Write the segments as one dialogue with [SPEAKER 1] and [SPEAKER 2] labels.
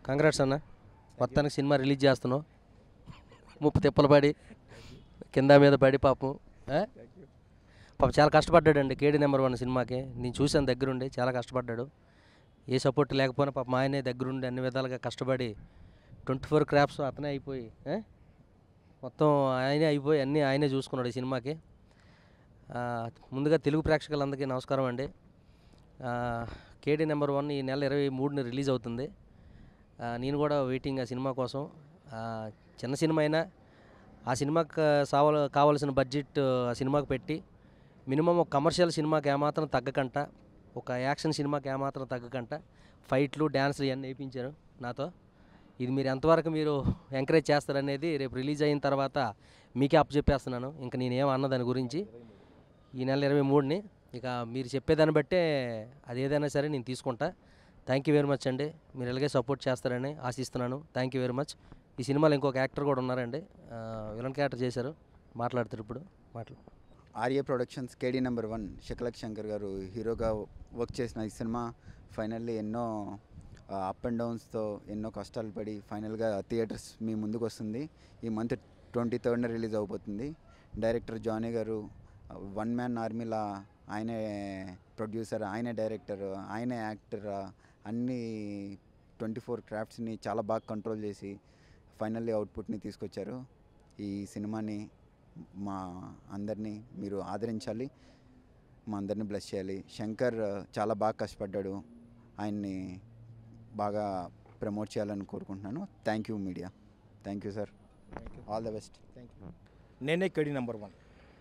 [SPEAKER 1] Congrats అన్న మొత్తానికి cinema release చేస్తున్నావు ముప్పు తిప్పలు పడి కింద మీద పడి పాపం ఆ? పాపం చాలా కష్టపడ్డాడండి కేడీ నెంబర్ వన్ సినిమాకి నేను చూశాను దగ్గరుండి చాలా కష్టపడ్డాడు ఏ సపోర్ట్ లేకపోయినా పాపం ఆయనే దగ్గరుండి అన్ని విధాలుగా కష్టపడి ట్వంటీ ఫోర్ క్రాప్స్ అతనే అయిపోయి ఆ? మొత్తం ఆయనే అయిపోయి అన్నీ ఆయనే చూసుకున్నాడు ఈ సినిమాకి ఆ, ముందుగా తెలుగు ప్రేక్షకులందరికీ నమస్కారం అండి కేడీ నెంబర్ వన్ ఈ నెల ఇరవై మూడుని రిలీజ్ అవుతుంది ఆ, నేను కూడా వెయిటింగ్ ఆ సినిమా కోసం ఆ, చిన్న సినిమా అయినా ఆ సినిమాకి సావల కావాల్సిన బడ్జెట్ ఆ సినిమాకి పెట్టి మినిమం ఒక కమర్షియల్ సినిమాకి ఏమాత్రం తగ్గకంట ఒక యాక్షన్ సినిమాకి ఏమాత్రం తగ్గకంట ఫైట్లు డ్యాన్స్లు ఇవన్నీ వేయించారు నాతో ఇది మీరు ఎంతవరకు మీరు ఎంకరేజ్ చేస్తారనేది రేపు రిలీజ్ అయిన తర్వాత మీకే అప్ చెప్పేస్తున్నాను ఇంకా నేనేం అన్న దాని గురించి ఈ నెల ఇరవై మూడుని ఇక మీరు చెప్పేదాన్ని బట్టే అది ఏదైనా సరే నేను తీసుకుంటా థ్యాంక్ యూ వెరీ మచ్ అండి మీరు ఇలాగే సపోర్ట్ చేస్తారని ఆశిస్తున్నాను థ్యాంక్ యూ వెరీ మచ్ ఈ సినిమాలో ఇంకొక యాక్టర్ కూడా ఉన్నారండి విలన్ క్యారెక్టర్ చేశారు మాట్లాడతారు ఇప్పుడు మాట్లాడు
[SPEAKER 2] Arya productions KD number one Shakalaka Shankar garu హీరోగా వర్క్ చేసిన ఈ సినిమా ఫైనల్లీ ఎన్నో అప్ అండ్ డౌన్స్తో ఎన్నో కష్టాలు పడి ఫైనల్గా థియేటర్స్ మీ ముందుకు వస్తుంది ఈ మంత్ ట్వంటీ థర్డ్న రిలీజ్ అవబోతుంది director Johnny garu one man ఆర్మీలా ఆయనే ప్రొడ్యూసర్ ఆయనే డైరెక్టర్ ఆయనే యాక్టర్ అన్ని ట్వంటీ ఫోర్ క్రాఫ్ట్స్ని చాలా బాగా కంట్రోల్ చేసి ఫైనల్లీ అవుట్పుట్ని తీసుకొచ్చారు ఈ సినిమాని మా అందరినీ మీరు ఆదరించాలి మా అందరినీ బ్లెస్ చేయాలి శంకర్ చాలా బాగా కష్టపడ్డాడు ఆయన్ని బాగా ప్రమోట్ చేయాలని కోరుకుంటున్నాను thank you media thank you sir all the best
[SPEAKER 3] thank you నేనే కడి నెంబర్ వన్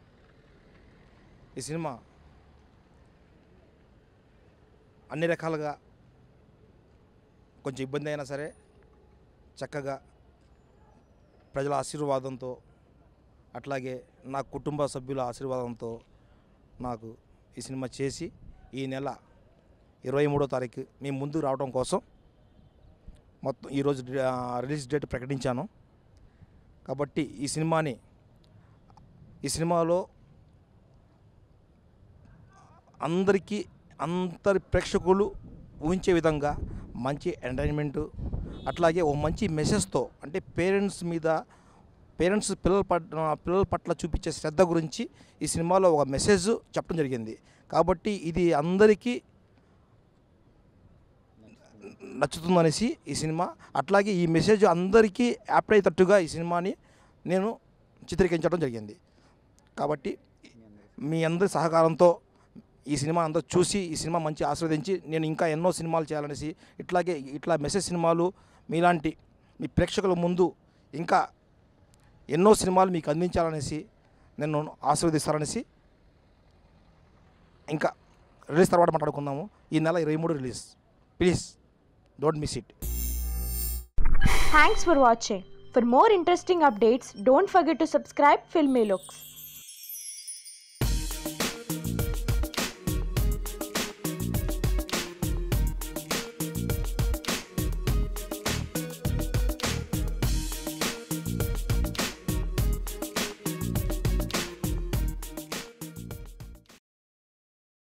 [SPEAKER 3] ఈ సినిమా అన్ని రకాలుగా కొంచెం ఇబ్బంది అయినా సరే చక్కగా ప్రజల ఆశీర్వాదంతో అట్లాగే నా కుటుంబ సభ్యుల ఆశీర్వాదంతో నాకు ఈ సినిమా చేసి ఈ నెల ఇరవై మూడో తారీఖు మీ ముందు రావడం కోసం మొత్తం ఈరోజు ఆ, రిలీజ్ డేట్ ప్రకటించాను కాబట్టి ఈ సినిమాని ఈ సినిమాలో అందరికీ అందరి ప్రేక్షకులు ఊహించే విధంగా మంచి ఎంటర్టైన్మెంట్ అట్లాగే ఓ మంచి మెసేజ్తో అంటే పేరెంట్స్ మీద పేరెంట్స్ పిల్లల పట్ల పిల్లల పట్ల చూపించే శ్రద్ధ గురించి ఈ సినిమాలో ఒక మెసేజ్ చెప్పడం జరిగింది కాబట్టి ఇది అందరికీ నచ్చుతుందనేసి ఈ సినిమా అట్లాగే ఈ మెసేజ్ అందరికీ యాప్ట్ అయ్యేటట్టుగా ఈ సినిమాని నేను చిత్రీకరించడం జరిగింది కాబట్టి మీ అందరి సహకారంతో ఈ సినిమా అందరూ చూసి ఈ సినిమా మంచి ఆస్వాదించి నేను ఇంకా ఎన్నో సినిమాలు చేయాలనేసి ఇట్లాగే ఇట్లా మెసేజ్ సినిమాలు మీలాంటి మీ ప్రేక్షకుల ముందు ఇంకా ఎన్నో సినిమాలు మీకు అందించాలనేసి నేను ఆశీర్వదిస్తారనేసి ఇంకా రిలీజ్ తర్వాత మాట్లాడుకుందాము ఈ నెల ఇరవై మూడు release please don't miss it
[SPEAKER 4] Thanks for watching. For more interesting updates, don't forget to subscribe Filmy Looks.